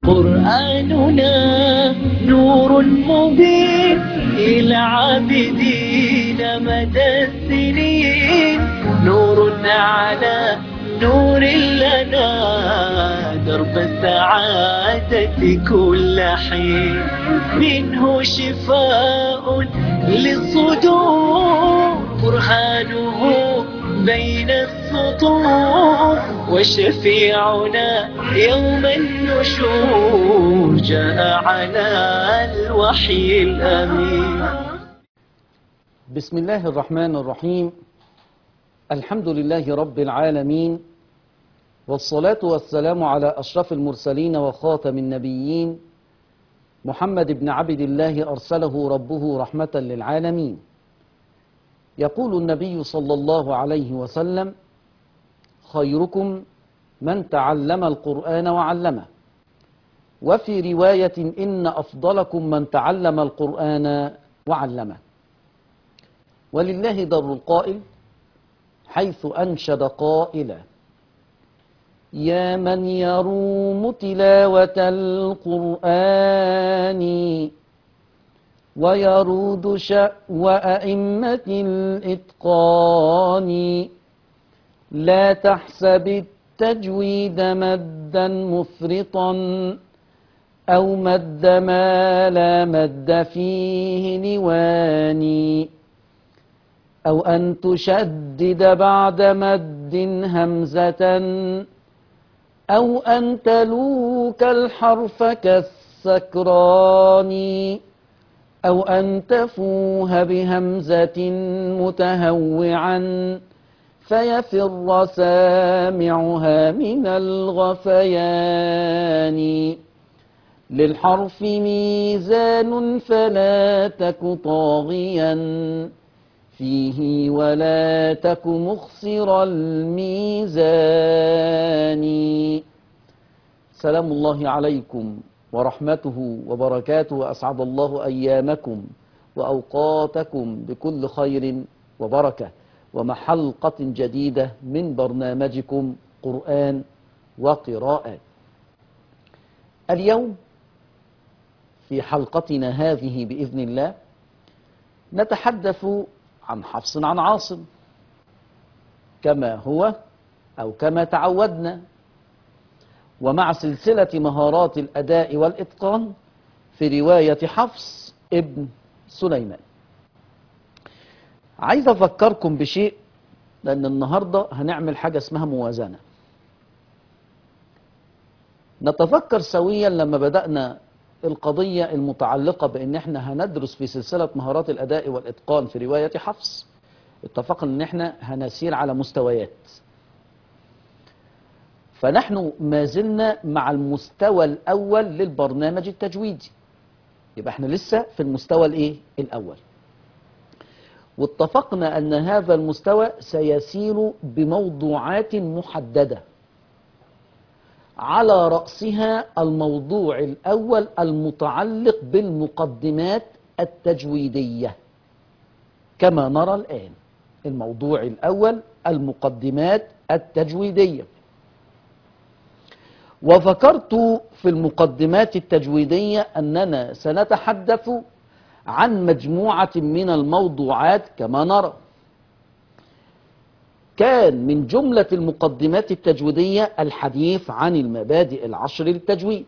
قرآننا نور مبين إلى عابدين مدى السنين نور على نور لنا درب السعادة كل حين منه شفاء للصدور برهانه بين السطور وشفيعنا يوم النشور جاء على الوحي الأمين بسم الله الرحمن الرحيم الحمد لله رب العالمين والصلاة والسلام على أشرف المرسلين وخاتم النبيين محمد بن عبد الله أرسله ربه رحمة للعالمين يقول النبي صلى الله عليه وسلم خيركم من تعلم القرآن وعلمه وفي رواية إن أفضلكم من تعلم القرآن وعلمه ولله در القائل حيث أنشد قائلا يا من يروم تلاوة القرآن ويرود شأو أئمة الإتقان لا تحسب التجويد مدا مفرطا أو مد ما لا مد فيه نواني أو أن تشدد بعد مد همزة أو أن تلوك الحرف كالسكران أو أن تفوه بهمزة متهوعا فيفر سامعها من الغفيان للحرف ميزان فلا تك طاغيا فيه ولا تك مخسر الميزان سلام الله عليكم ورحمته وبركاته أسعد الله أيامكم وأوقاتكم بكل خير وبركة ومع حلقة جديدة من برنامجكم قرآن وقراءات اليوم في حلقتنا هذه بإذن الله نتحدث عن حفص عن عاصم كما هو أو كما تعودنا ومع سلسلة مهارات الأداء والإتقان في رواية حفص ابن سليمان عايز أفكركم بشيء لأن النهاردة هنعمل حاجة اسمها موازنة نتذكر سويا لما بدأنا القضية المتعلقة بأن احنا هندرس في سلسلة مهارات الأداء والإتقان في رواية حفص اتفقنا ان احنا هنسير على مستويات فنحن ما زلنا مع المستوى الأول للبرنامج التجويدي يبقى احنا لسه في المستوى الايه الأول واتفقنا أن هذا المستوى سيسير بموضوعات محددة على رأسها الموضوع الأول المتعلق بالمقدمات التجويدية كما نرى الآن الموضوع الأول المقدمات التجويدية وذكرت في المقدمات التجويدية أننا سنتحدث عن مجموعة من الموضوعات كما نرى كان من جملة المقدمات التجويدية الحديث عن المبادئ العشر للتجويد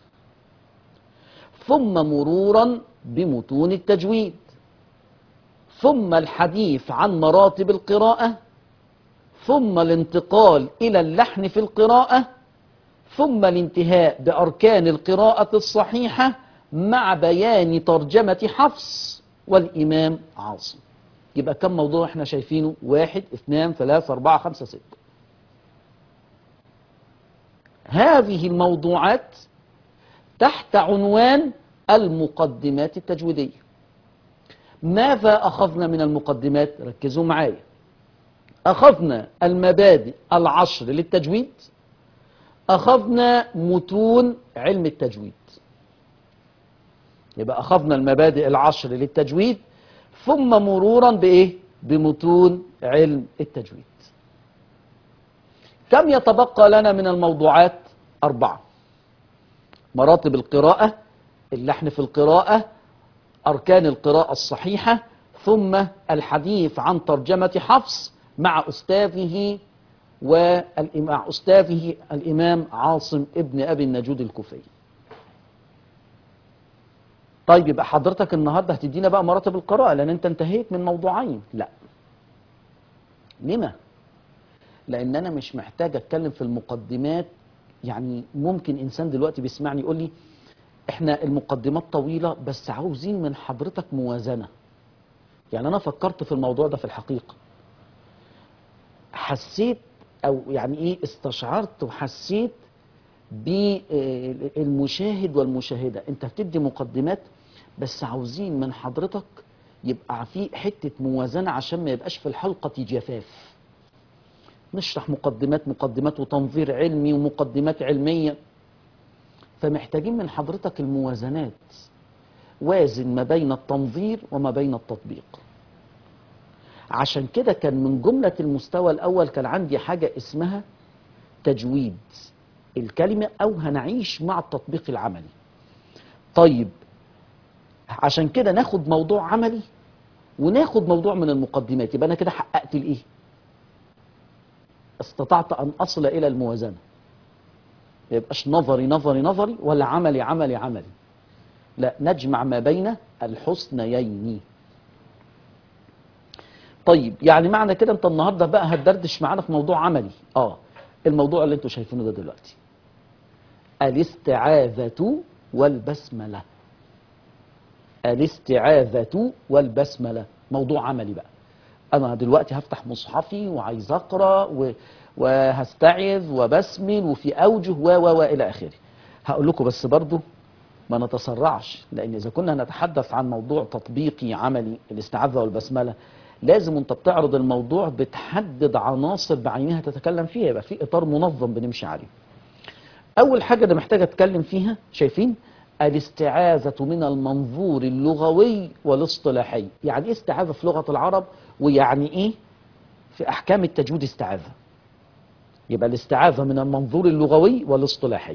ثم مرورا بمتون التجويد ثم الحديث عن مراتب القراءة ثم الانتقال إلى اللحن في القراءة ثم الانتهاء بأركان القراءة الصحيحة مع بيان ترجمة حفص والإمام عاصم يبقى كم موضوع احنا شايفينه واحد اثنان ثلاثة أربعة خمسة ستة هذه الموضوعات تحت عنوان المقدمات التجويدية ماذا أخذنا من المقدمات ركزوا معايا أخذنا المبادئ العشر للتجويد أخذنا متون علم التجويد يبقى أخذنا المبادئ العشر للتجويد ثم مرورا بإيه؟ بمتون علم التجويد كم يتبقى لنا من الموضوعات أربعة مراتب القراءة اللحن في القراءة أركان القراءة الصحيحة ثم الحديث عن ترجمة حفص مع أستاذه ومع أستاذه الإمام عاصم ابن أبي النجود الكوفي طيب يبقى حضرتك النهارده هتدينا بقى مراتب القراءة لأن أنت انتهيت من موضوعين لا لما؟ لأن أنا مش محتاج أتكلم في المقدمات يعني ممكن إنسان دلوقتي بيسمعني يقول لي إحنا المقدمات طويلة بس عاوزين من حضرتك موازنة يعني أنا فكرت في الموضوع ده في الحقيقة حسيت أو يعني إيه استشعرت وحسيت بالمشاهد والمشاهدة أنت بتدي مقدمات بس عاوزين من حضرتك يبقى في حتة موازنة عشان ما يبقاش في الحلقة جفاف نشرح مقدمات مقدمات وتنظير علمي ومقدمات علمية فمحتاجين من حضرتك الموازنات وازن ما بين التنظير وما بين التطبيق عشان كده كان من جملة المستوى الأول كان عندي حاجة اسمها تجويد الكلمة أو هنعيش مع التطبيق العملي طيب عشان كده ناخد موضوع عملي وناخد موضوع من المقدمات يبقى أنا كده حققت الإيه استطعت أن أصل إلى الموازنة ما يبقاش نظري نظري نظري ولا عملي عملي عملي لا نجمع ما بين الحسنيين طيب يعني معنى كده انت النهارده بقى هتدردش معانا في موضوع عملي اه الموضوع اللي انتوا شايفينه ده دلوقتي الاستعاذة والبسملة الاستعاذة والبسملة موضوع عملي بقى انا دلوقتي هفتح مصحفي وعايز اقرا و... وهستعذ وبسمل وفي اوجه و و و الى اخره هقول لكم بس برضو ما نتسرعش لان اذا كنا نتحدث عن موضوع تطبيقي عملي الاستعاذة والبسملة لازم انت بتعرض الموضوع بتحدد عناصر بعينها تتكلم فيها يبقى في اطار منظم بنمشي عليه اول حاجه ده محتاج اتكلم فيها شايفين الاستعاذة من المنظور اللغوي والاصطلاحي يعني ايه استعاذة في لغة العرب ويعني ايه في احكام التجويد استعاذة يبقى الاستعاذة من المنظور اللغوي والاصطلاحي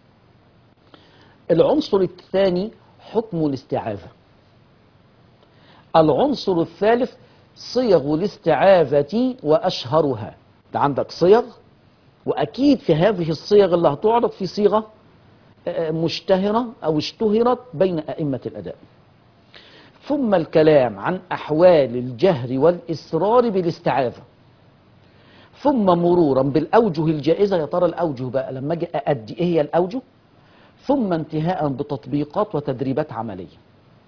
العنصر الثاني حكم الاستعاذة العنصر الثالث صيغ الاستعاذة وأشهرها ده عندك صيغ وأكيد في هذه الصيغ اللي هتعرض في صيغة مشتهرة أو اشتهرت بين أئمة الأداء ثم الكلام عن أحوال الجهر والإسرار بالاستعاذة ثم مرورا بالأوجه الجائزة يا ترى الأوجه بقى لما أجي أأدي إيه هي الأوجه ثم انتهاء بتطبيقات وتدريبات عملية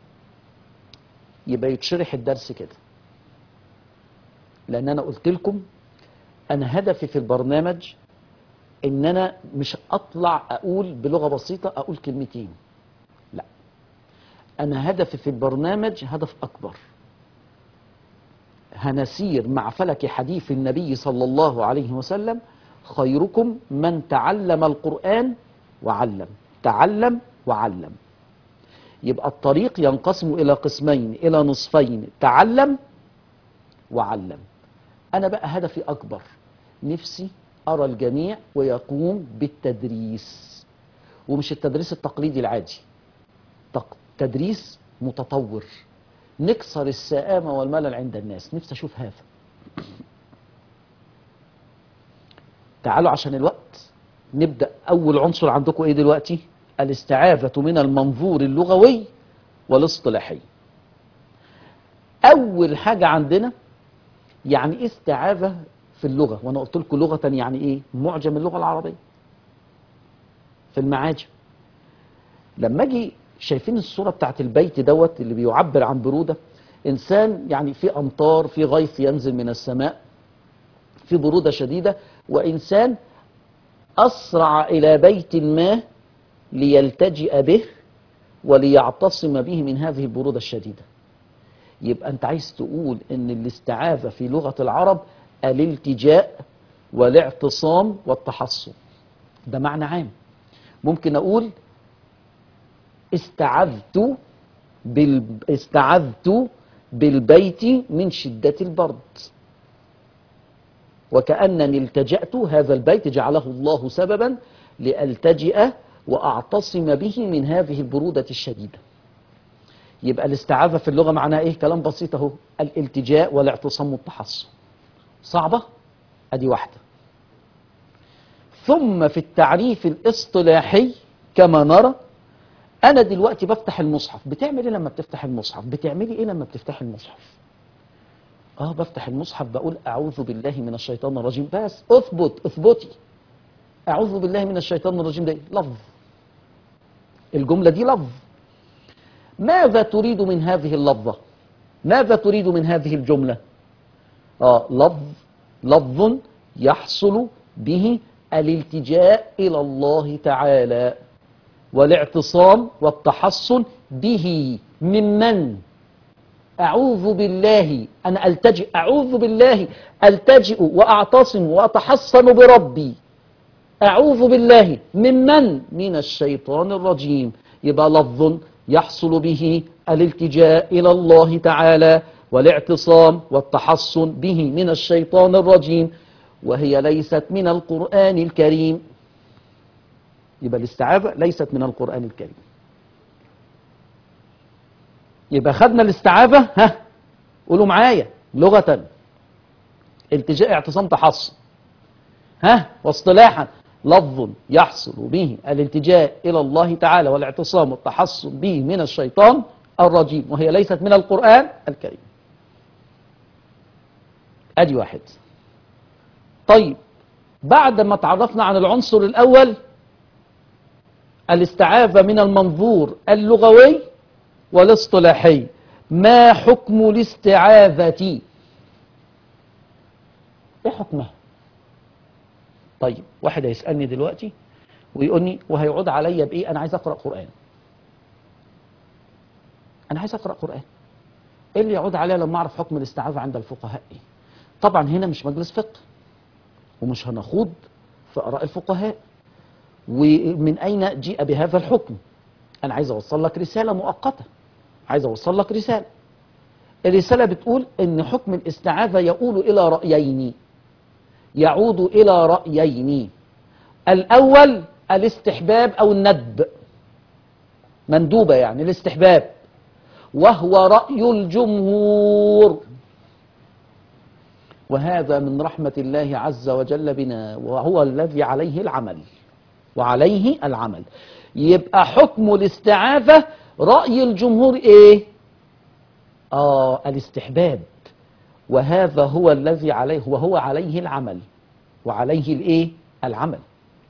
يبقى يتشرح الدرس كده لان انا قلت لكم انا هدفي في البرنامج ان انا مش اطلع اقول بلغه بسيطه اقول كلمتين لا انا هدفي في البرنامج هدف اكبر هنسير مع فلك حديث النبي صلى الله عليه وسلم خيركم من تعلم القران وعلم تعلم وعلم يبقى الطريق ينقسم الى قسمين الى نصفين تعلم وعلم انا بقى هدفي اكبر نفسي ارى الجميع ويقوم بالتدريس ومش التدريس التقليدي العادي تق- تدريس متطور نكسر السآمة والملل عند الناس نفسي اشوف هذا تعالوا عشان الوقت نبدأ أول عنصر عندكم إيه دلوقتي الاستعاذة من المنظور اللغوي والاصطلاحي أول حاجة عندنا يعني إيه استعاذة في اللغة وأنا قلت لكم لغة يعني إيه معجم اللغة العربية في المعاجم لما أجي شايفين الصورة بتاعت البيت دوت اللي بيعبر عن برودة إنسان يعني في أمطار في غيث ينزل من السماء في برودة شديدة وإنسان أسرع إلى بيت ما ليلتجئ به وليعتصم به من هذه البرودة الشديدة يبقى أنت عايز تقول إن الاستعاذة في لغة العرب الالتجاء والاعتصام والتحصن ده معنى عام ممكن أقول استعذت بال... استعذت بالبيت من شدة البرد وكأنني التجأت هذا البيت جعله الله سببا لألتجئ وأعتصم به من هذه البرودة الشديدة يبقى الاستعاذة في اللغة معناها إيه كلام بسيط أهو الالتجاء والاعتصام والتحصن صعبة أدي واحدة ثم في التعريف الاصطلاحي كما نرى أنا دلوقتي بفتح المصحف بتعمل إيه لما بتفتح المصحف بتعملي إيه لما بتفتح المصحف اه بفتح المصحف بقول اعوذ بالله من الشيطان الرجيم بس اثبت اثبتي اعوذ بالله من الشيطان الرجيم ده إيه؟ لفظ الجمله دي لفظ ماذا تريد من هذه اللفظه ماذا تريد من هذه الجمله اه لفظ لفظ يحصل به الالتجاء الى الله تعالى والاعتصام والتحصن به ممن أعوذ بالله أنا ألتجئ أعوذ بالله ألتجئ وأعتصم وأتحصن بربي أعوذ بالله ممن من الشيطان الرجيم يبقى لفظ يحصل به الالتجاء إلى الله تعالى والاعتصام والتحصن به من الشيطان الرجيم وهي ليست من القرآن الكريم يبقى الاستعاذة ليست من القرآن الكريم يبقى خدنا الاستعاذة ها قولوا معايا لغة التجاء اعتصام تحصن ها واصطلاحا لفظ يحصل به الالتجاء إلى الله تعالى والاعتصام والتحصن به من الشيطان الرجيم وهي ليست من القرآن الكريم أدي واحد طيب بعد ما تعرفنا عن العنصر الأول الاستعاذة من المنظور اللغوي والاصطلاحي ما حكم الاستعاذة ايه حكمها طيب واحد هيسألني دلوقتي ويقول لي وهيعود عليا بايه انا عايز اقرا قران انا عايز اقرا قران ايه اللي يعود عليا لما اعرف حكم الاستعاذه عند الفقهاء ايه طبعا هنا مش مجلس فقه ومش هنخوض في اراء الفقهاء ومن اين جيء بهذا الحكم انا عايز اوصل لك رساله مؤقته عايز اوصل لك رساله الرساله بتقول ان حكم الاستعاذه يؤول الى رايين يعود الى رايين الاول الاستحباب او الندب مندوبه يعني الاستحباب وهو راي الجمهور وهذا من رحمه الله عز وجل بنا وهو الذي عليه العمل وعليه العمل يبقى حكم الاستعاذة رأي الجمهور ايه اه الاستحباب وهذا هو الذي عليه وهو عليه العمل وعليه الايه العمل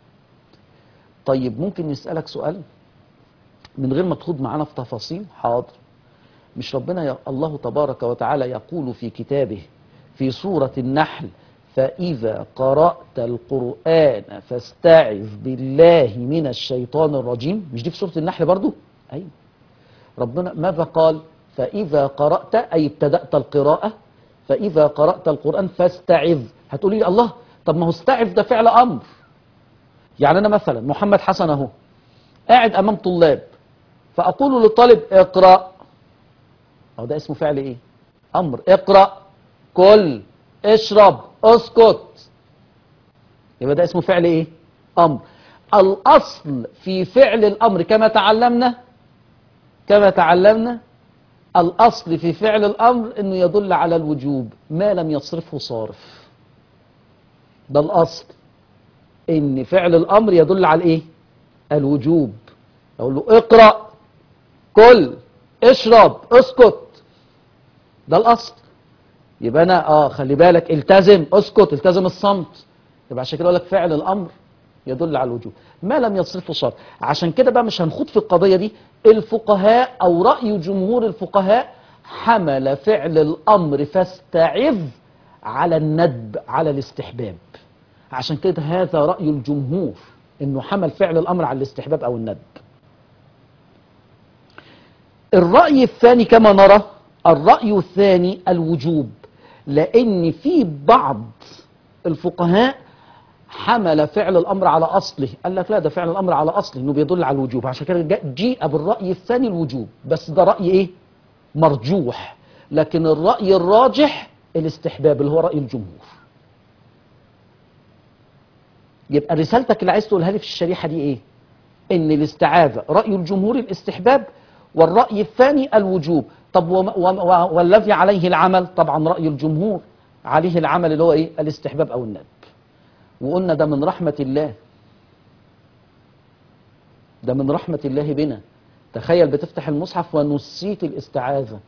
طيب ممكن نسألك سؤال من غير ما تخوض معانا في تفاصيل حاضر مش ربنا ي... الله تبارك وتعالى يقول في كتابه في سورة النحل فإذا قرأت القرآن فاستعذ بالله من الشيطان الرجيم مش دي في سورة النحل برضو أيوة ربنا ماذا قال فإذا قرأت أي ابتدأت القراءة فإذا قرأت القرآن فاستعذ هتقولي لي الله طب ما هو استعذ ده فعل أمر يعني أنا مثلا محمد حسن أهو قاعد أمام طلاب فأقول للطالب اقرأ أو ده اسمه فعل إيه أمر اقرأ كل اشرب اسكت يبقى ده اسمه فعل ايه امر الاصل في فعل الامر كما تعلمنا كما تعلمنا الاصل في فعل الامر انه يدل على الوجوب ما لم يصرفه صارف ده الاصل ان فعل الامر يدل على ايه الوجوب اقول له اقرا كل اشرب اسكت ده الاصل يبقى انا اه خلي بالك التزم اسكت التزم الصمت يبقى عشان كده اقول لك فعل الامر يدل على الوجوب ما لم يصرفه شرط عشان كده بقى مش هنخوض في القضيه دي الفقهاء او راي جمهور الفقهاء حمل فعل الامر فاستعذ على الندب على الاستحباب عشان كده هذا راي الجمهور انه حمل فعل الامر على الاستحباب او الندب الراي الثاني كما نرى الراي الثاني الوجوب لان في بعض الفقهاء حمل فعل الامر على اصله قال لك لا ده فعل الامر على اصله انه بيدل على الوجوب عشان كده جاء- جيء بالراي الثاني الوجوب بس ده راي ايه مرجوح لكن الراي الراجح الاستحباب اللي هو راي الجمهور يبقى رسالتك اللي عايز تقولها لي في الشريحه دي ايه ان الاستعاذة رأي الجمهور الاستحباب والرأي الثاني الوجوب طب وم- وم- و- والذي عليه العمل طبعا رأي الجمهور عليه العمل اللي هو ايه الاستحباب او الندب وقلنا ده من رحمة الله ده من رحمة الله بنا تخيل بتفتح المصحف ونسيت الاستعاذة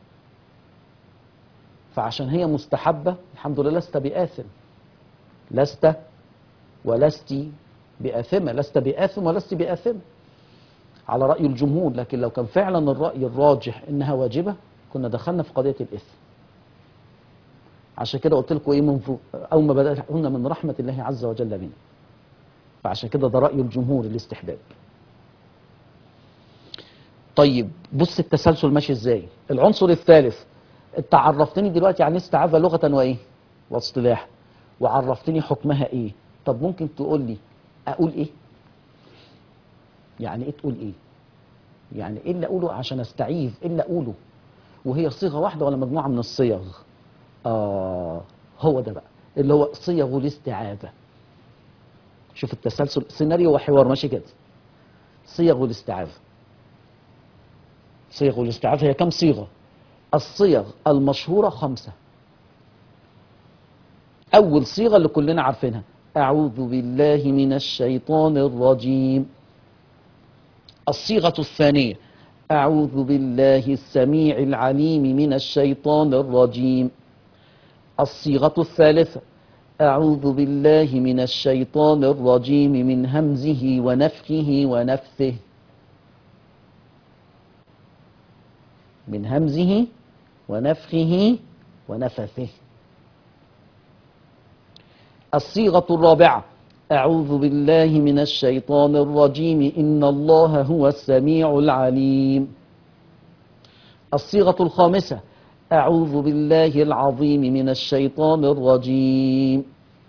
فعشان هي مستحبة الحمد لله لست بآثم لست ولست بآثمة لست بآثم ولست بآثمة على رأي الجمهور لكن لو كان فعلا الرأي الراجح إنها واجبة كنا دخلنا في قضية الإثم عشان كده قلت لكم إيه من فوق أول ما بدأت قلنا من رحمة الله عز وجل بنا فعشان كده ده رأي الجمهور الاستحباب طيب بص التسلسل ماشي ازاي العنصر الثالث انت عرفتني دلوقتي عن استعاذة لغة وايه واصطلاح وعرفتني حكمها ايه طب ممكن تقول لي اقول ايه يعني ايه تقول ايه يعني ايه اللي اقوله عشان استعيذ ايه اللي اقوله وهي صيغة واحدة ولا مجموعة من الصيغ اه هو ده بقى اللي هو صيغ الاستعاذة شوف التسلسل سيناريو وحوار ماشي كده صيغ الاستعاذة صيغ الاستعاذة هي كم صيغة الصيغ المشهورة خمسة أول صيغة اللي كلنا عارفينها أعوذ بالله من الشيطان الرجيم الصيغة الثانية أعوذ بالله السميع العليم من الشيطان الرجيم الصيغة الثالثة أعوذ بالله من الشيطان الرجيم من همزه ونفخه ونفثه من همزه ونفخه ونفثه الصيغة الرابعة أعوذ بالله من الشيطان الرجيم إن الله هو السميع العليم الصيغة الخامسة أعوذ بالله العظيم من الشيطان الرجيم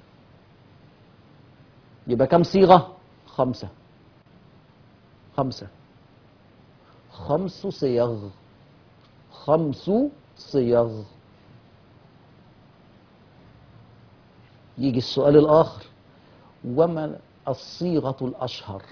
يبقى كم صيغة خمسة خمسة خمس صيغ خمس صيغ يجي السؤال الآخر وما الصيغة الأشهر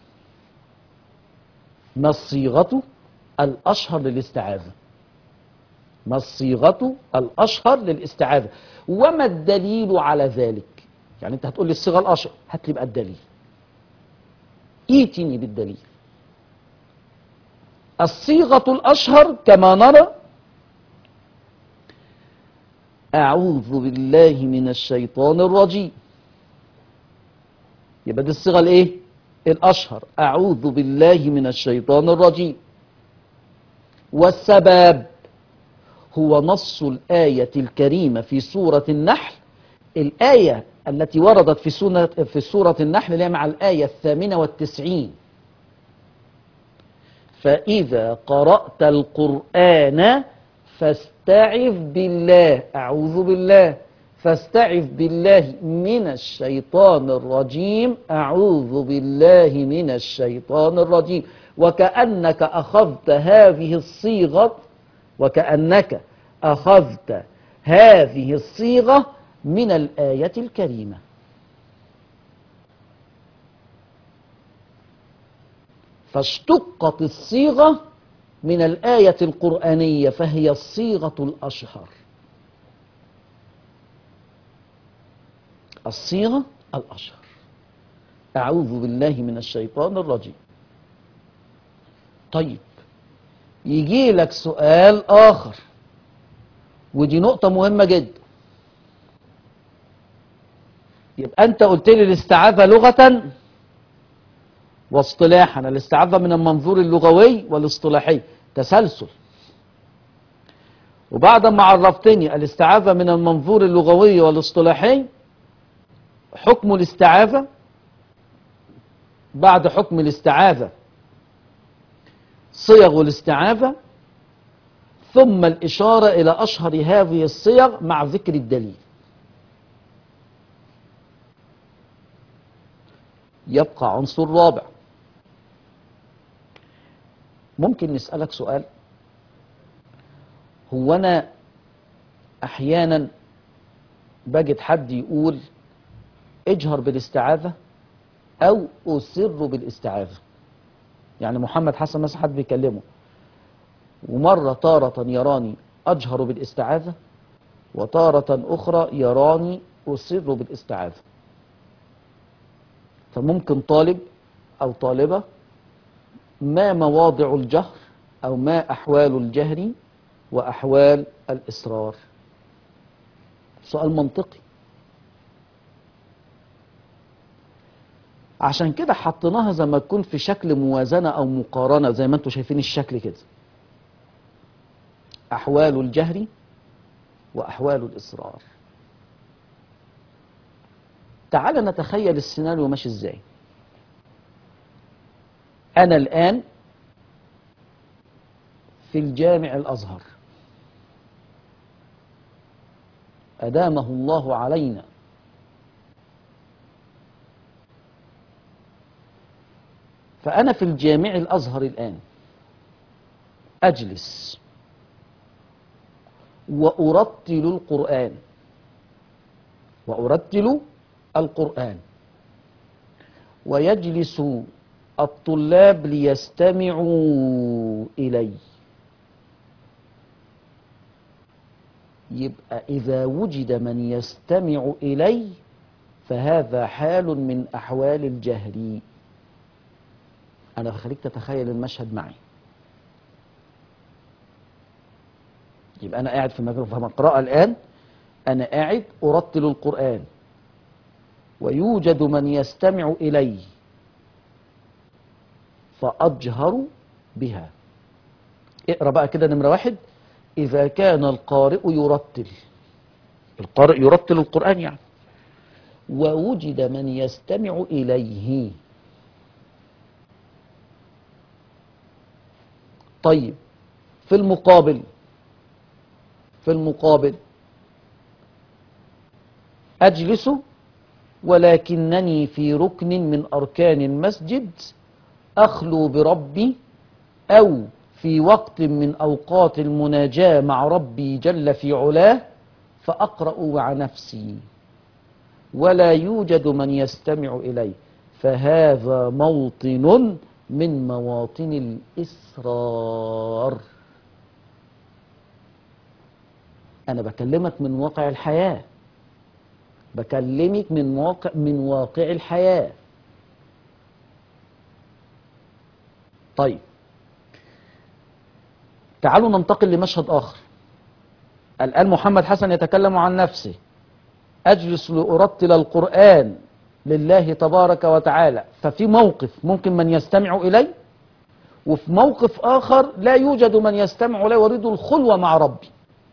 ما الصيغة الأشهر للاستعاذة ما الصيغة الأشهر للاستعاذة وما الدليل على ذلك يعني أنت هتقول لي الصيغة الأشهر هات لي بقى الدليل ايتني بالدليل الصيغة الأشهر كما نرى أعوذ بالله من الشيطان الرجيم يبقى دي الصيغة الإيه؟ الأشهر أعوذ بالله من الشيطان الرجيم والسبب هو نص الآية الكريمة في سورة النحل الآية التي وردت في سورة, في سورة النحل اللي هي مع الآية الثامنة والتسعين فإذا قرأت القرآن فاستعذ بالله أعوذ بالله فاستعذ بالله من الشيطان الرجيم أعوذ بالله من الشيطان الرجيم وكأنك أخذت هذه الصيغة وكأنك أخذت هذه الصيغة من الآية الكريمة فاشتقت الصيغة من الآية القرآنية فهي الصيغة الأشهر الصيغة الأشهر أعوذ بالله من الشيطان الرجيم طيب يجي لك سؤال آخر ودي نقطة مهمة جدا يبقى أنت قلت لي الاستعاذة لغة واصطلاحا الاستعاذة من المنظور اللغوي والاصطلاحي تسلسل وبعد ما عرفتني الاستعاذة من المنظور اللغوي والاصطلاحي حكم الاستعاذة بعد حكم الاستعاذة صيغ الاستعاذة ثم الإشارة إلى أشهر هذه الصيغ مع ذكر الدليل يبقى عنصر رابع ممكن نسألك سؤال هو أنا أحيانا بجد حد يقول اجهر بالاستعاذة أو أسر بالاستعاذة يعني محمد حسن مثلا حد بيكلمه ومرة تارة يراني أجهر بالاستعاذة وتارة أخرى يراني أسر بالاستعاذة فممكن طالب أو طالبة ما مواضع الجهر أو ما أحوال الجهر وأحوال الإصرار سؤال منطقي عشان كده حطيناها زي ما تكون في شكل موازنة أو مقارنة زي ما انتم شايفين الشكل كده أحوال الجهر وأحوال الإصرار تعال نتخيل السيناريو ماشي ازاي أنا الآن في الجامع الأزهر أدامه الله علينا فأنا في الجامع الأزهر الآن أجلس وأرتل القرآن وأرتل القرآن ويجلس الطلاب ليستمعوا إلي يبقى إذا وجد من يستمع إلي فهذا حال من أحوال الجهر أنا بخليك تتخيل المشهد معي يبقى أنا قاعد في مجال مقرأة الآن أنا قاعد أرتل القرآن ويوجد من يستمع إلي فأجهر بها اقرأ بقى كده نمرة واحد إذا كان القارئ يرتل القارئ يرتل القرآن يعني ووجد من يستمع إليه طيب في المقابل في المقابل أجلس ولكنني في ركن من أركان المسجد أخلو بربي أو في وقت من أوقات المناجاة مع ربي جل في علاه فأقرأ مع نفسي ولا يوجد من يستمع إلي فهذا موطن من مواطن الإسرار أنا بكلمك من واقع الحياة بكلمك من واقع من واقع الحياة طيب تعالوا ننتقل لمشهد آخر الآن محمد حسن يتكلم عن نفسه أجلس لأرتل القرآن لله تبارك وتعالى ففي موقف ممكن من يستمع إلي وفي موقف آخر لا يوجد من يستمع إلي ويريد الخلوة مع ربي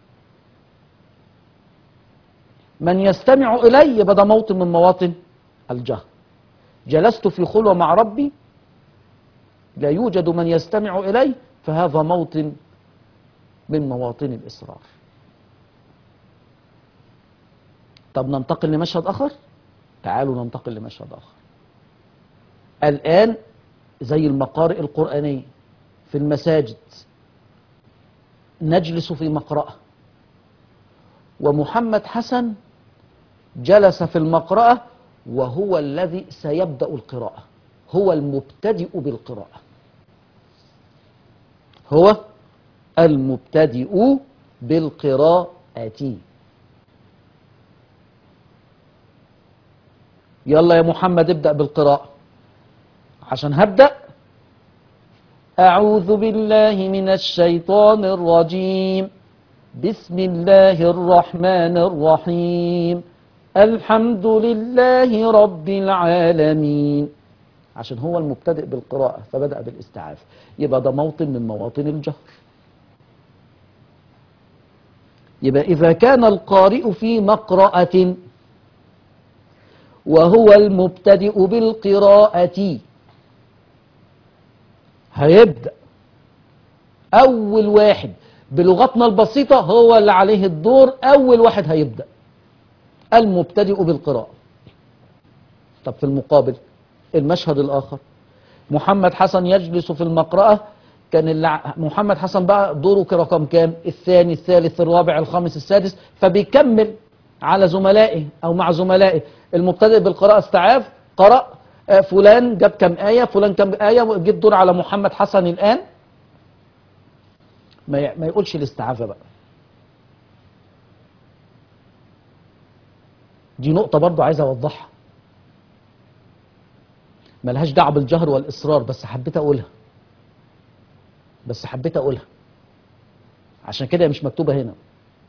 من يستمع إلي يبقى ده موطن من مواطن الجهر جلست في خلوة مع ربي لا يوجد من يستمع إلي فهذا موطن من مواطن الإصرار طب ننتقل لمشهد آخر تعالوا ننتقل لمشهد آخر الآن زي المقارئ القرآنية في المساجد نجلس في مقرأة ومحمد حسن جلس في المقرأة وهو الذي سيبدأ القراءة هو المبتدئ بالقراءة هو المبتدئ بالقراءة يلا يا محمد ابدأ بالقراءة عشان هبدأ أعوذ بالله من الشيطان الرجيم بسم الله الرحمن الرحيم الحمد لله رب العالمين عشان هو المبتدئ بالقراءة فبدأ بالاستعاذة يبقى ده موطن من مواطن الجهر يبقى إذا كان القارئ في مقرأة وهو المبتدئ بالقراءة هيبدأ أول واحد بلغتنا البسيطة هو اللي عليه الدور أول واحد هيبدأ المبتدئ بالقراءة طب في المقابل المشهد الآخر محمد حسن يجلس في المقرأة كان اللي محمد حسن بقى دوره كرقم كام الثاني الثالث الرابع الخامس السادس فبيكمل على زملائه أو مع زملائه المبتدئ بالقراءة استعاذ قرأ آه، فلان جاب كم آية فلان كم آية وجيت دور على محمد حسن الآن ما ي- ما يقولش الاستعاذة بقى دي نقطة برضو عايز أوضحها ملهاش دعوة بالجهر والإصرار بس حبيت أقولها بس حبيت أقولها عشان كده هي مش مكتوبة هنا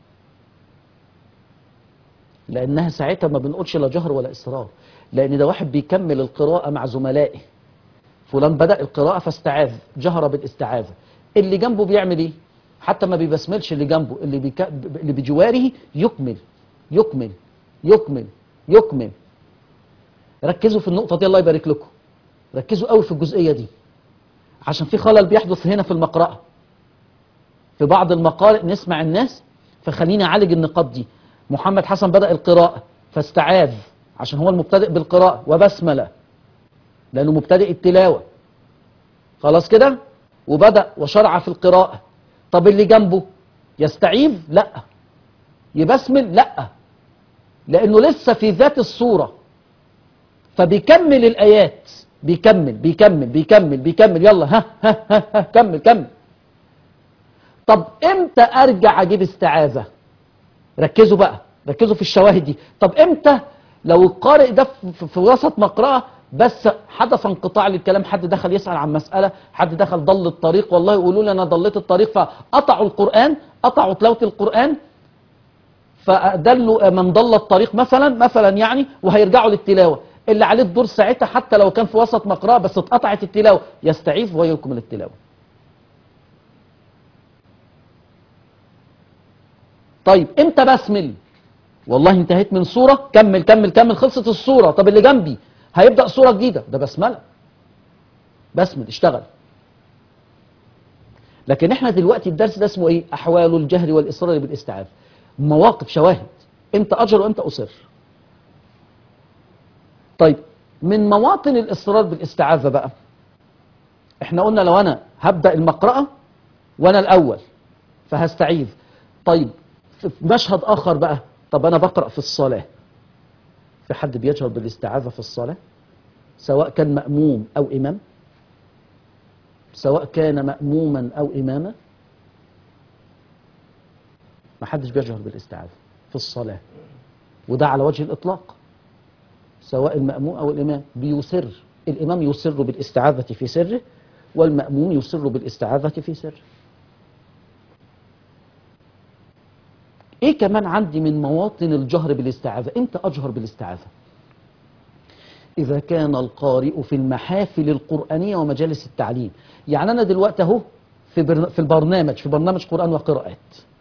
لأنها ساعتها ما بنقولش لا جهر ولا إصرار لأن ده واحد بيكمل القراءة مع زملائه فلان بدأ القراءة فاستعاذ جهر بالاستعاذة اللي جنبه بيعمل ايه حتى ما بيبسملش اللي جنبه اللي بيك... اللي بجواره يكمل يكمل يكمل يكمل ركزوا في النقطة دي الله يبارك لكم ركزوا قوي في الجزئية دي عشان في خلل بيحدث هنا في المقرأة في بعض المقارئ نسمع الناس فخليني اعالج النقاط دي محمد حسن بدأ القراءة فاستعاذ عشان هو المبتدئ بالقراءة وبسملة لأنه مبتدئ التلاوة خلاص كده وبدأ وشرع في القراءة طب اللي جنبه يستعيذ لا يبسمل لا لأنه لسه في ذات الصورة فبيكمل الآيات بيكمل بيكمل بيكمل بيكمل يلا ها ها ها, ها كمل كمل طب امتى ارجع اجيب استعاذة ركزوا بقى ركزوا في الشواهد دي طب امتى لو القارئ ده في, في وسط مقرأة بس حدث انقطاع للكلام حد دخل يسأل عن مسألة حد دخل ضل الطريق والله يقولوا لي انا ضليت الطريق فقطعوا القرآن قطعوا تلاوة القرآن فدلوا من ضل الطريق مثلا مثلا يعني وهيرجعوا للتلاوة اللي عليه الدور ساعتها حتى لو كان في وسط مقرأة بس اتقطعت التلاوة يستعيذ ويكمل التلاوة طيب امتى بسمل والله انتهيت من صورة كمل كمل كمل خلصت الصورة طب اللي جنبي هيبدأ صورة جديدة ده بسملة بسمل اشتغل لكن احنا دلوقتي الدرس ده اسمه ايه احوال الجهر والاصرار بالاستعاذة مواقف شواهد امتى اجر وامتى اصر طيب من مواطن الاصرار بالاستعاذة بقى احنا قلنا لو انا هبدأ المقرأة وانا الاول فهستعيذ طيب في مشهد آخر بقى طب أنا بقرأ في الصلاة في حد بيجهر بالاستعاذة في الصلاة سواء كان مأموم أو إمام سواء كان مأموما أو إماما ما حدش بيجهر بالاستعاذة في الصلاة وده على وجه الإطلاق سواء المأموم أو الإمام بيسر الإمام يسر بالاستعاذة في سره والمأموم يسر بالاستعاذة في سره ايه كمان عندي من مواطن الجهر بالاستعاذة امتى اجهر بالاستعاذة اذا كان القارئ في المحافل القرآنية ومجالس التعليم يعني انا دلوقتي اهو في, برن... في البرنامج في برنامج قرآن وقراءات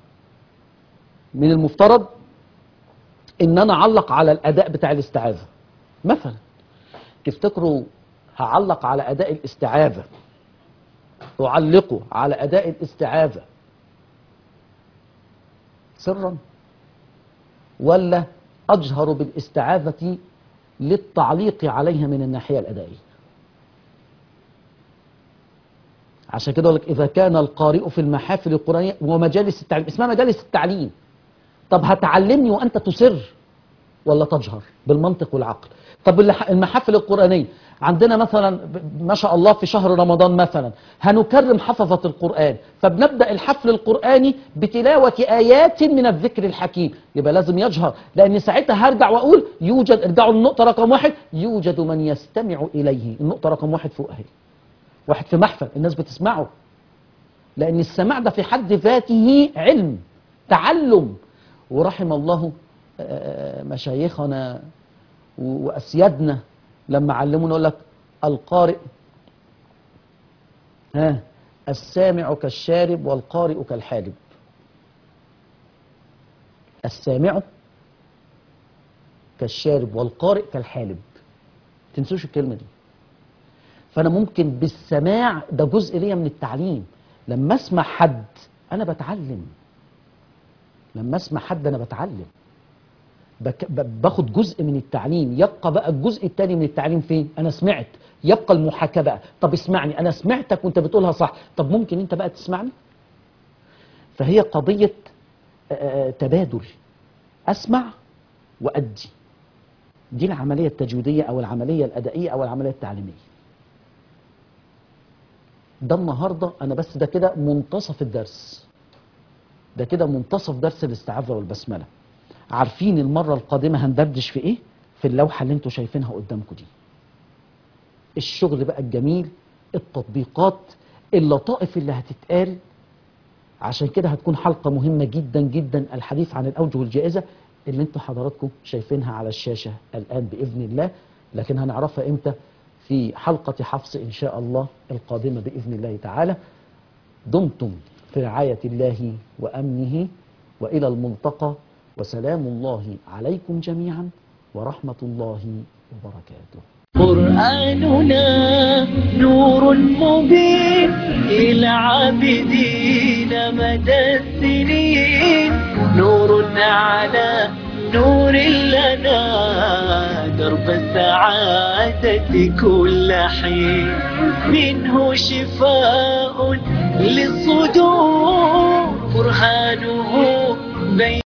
من المفترض ان انا اعلق على الاداء بتاع الاستعاذة مثلا تفتكروا هعلق على اداء الاستعاذة اعلقه على اداء الاستعاذة سرا ولا أجهر بالاستعاذة للتعليق عليها من الناحية الأدائية عشان كده لك إذا كان القارئ في المحافل القرآنية ومجالس التعليم اسمها مجالس التعليم طب هتعلمني وأنت تسر ولا تجهر بالمنطق والعقل طب المحافل القرآنية عندنا مثلا ما شاء الله في شهر رمضان مثلا هنكرم حفظة القرآن فبنبدأ الحفل القرآني بتلاوة آيات من الذكر الحكيم يبقى لازم يجهر لأن ساعتها هرجع وأقول يوجد ارجعوا للنقطة رقم واحد يوجد من يستمع إليه النقطة رقم واحد فوق أهي واحد في محفل الناس بتسمعه لأن السماع ده في حد ذاته علم تعلم ورحم الله مشايخنا وأسيادنا لما علمونا يقول لك القارئ ها السامع كالشارب والقارئ كالحالب السامع كالشارب والقارئ كالحالب تنسوش الكلمة دي فأنا ممكن بالسماع ده جزء ليا من التعليم لما أسمع حد أنا بتعلم لما أسمع حد أنا بتعلم باخد جزء من التعليم يبقى بقى الجزء الثاني من التعليم فين انا سمعت يبقى المحاكاه بقى طب اسمعني انا سمعتك وانت بتقولها صح طب ممكن انت بقى تسمعني فهي قضيه تبادل اسمع وادي دي العملية التجويدية أو العملية الأدائية أو العملية التعليمية ده النهاردة أنا بس ده كده منتصف الدرس ده كده منتصف درس الاستعاذة والبسملة عارفين المرة القادمة هندردش في إيه؟ في اللوحة اللي انتوا شايفينها قدامكم دي الشغل بقى الجميل التطبيقات اللطائف اللي هتتقال عشان كده هتكون حلقة مهمة جدا جدا الحديث عن الأوجه الجائزة اللي انتوا حضراتكم شايفينها على الشاشة الآن بإذن الله لكن هنعرفها إمتى في حلقة حفص إن شاء الله القادمة بإذن الله تعالى دمتم في رعاية الله وأمنه وإلى الملتقى وسلام الله عليكم جميعا ورحمة الله وبركاته قرآننا نور مبين للعابدين مدى السنين نور على نور لنا درب السعادة كل حين منه شفاء للصدور برهانه بين